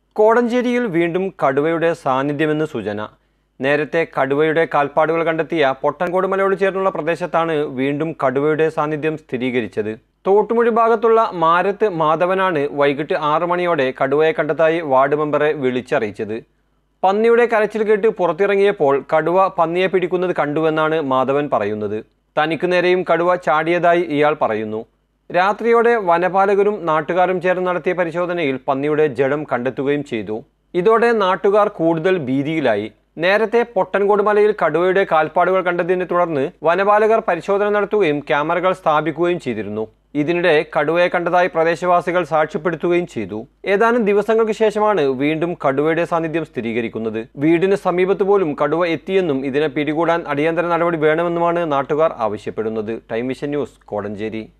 കോടഞ്ചേരിയിൽ വീണ്ടും കടുവയുടെ സാന്നിധ്യമെന്ന് സൂചന നേരത്തെ കടുവയുടെ കാൽപ്പാടുകൾ കണ്ടെത്തിയ പൊട്ടൻകോട് മലയോട് ചേർന്നുള്ള പ്രദേശത്താണ് വീണ്ടും കടുവയുടെ സാന്നിധ്യം സ്ഥിരീകരിച്ചത് തോട്ടുമുഴി ഭാഗത്തുള്ള മാരത്ത് മാധവനാണ് വൈകിട്ട് ആറു മണിയോടെ കടുവയെ കണ്ടതായി വാർഡ് മെമ്പറെ വിളിച്ചറിയിച്ചത് പന്നിയുടെ കരച്ചിൽ കേട്ട് പുറത്തിറങ്ങിയപ്പോൾ കടുവ പന്നിയെ പിടിക്കുന്നത് കണ്ടുവെന്നാണ് മാധവൻ പറയുന്നത് തനിക്ക് നേരെയും കടുവ ചാടിയതായി ഇയാൾ പറയുന്നു രാത്രിയോടെ വനപാലകരും നാട്ടുകാരും ചേർന്ന് നടത്തിയ പരിശോധനയിൽ പന്നിയുടെ ജഡം കണ്ടെത്തുകയും ചെയ്തു ഇതോടെ നാട്ടുകാർ കൂടുതൽ ഭീതിയിലായി നേരത്തെ പൊട്ടൻകോട് മലയിൽ കടുവയുടെ കാൽപ്പാടുകൾ കണ്ടതിനെ തുടർന്ന് വനപാലകർ പരിശോധന നടത്തുകയും ക്യാമറകൾ സ്ഥാപിക്കുകയും ചെയ്തിരുന്നു ഇതിനിടെ കടുവയെ കണ്ടതായി പ്രദേശവാസികൾ സാക്ഷ്യപ്പെടുത്തുകയും ചെയ്തു ഏതാനും ദിവസങ്ങൾക്ക് ശേഷമാണ് വീണ്ടും കടുവയുടെ സാന്നിധ്യം സ്ഥിരീകരിക്കുന്നത് വീടിന് സമീപത്ത് പോലും കടുവ എത്തിയെന്നും ഇതിനെ പിടികൂടാൻ അടിയന്തര നടപടി വേണമെന്നുമാണ് നാട്ടുകാർ ആവശ്യപ്പെടുന്നത് ടൈം വിഷൻ ന്യൂസ് കോടഞ്ചേരി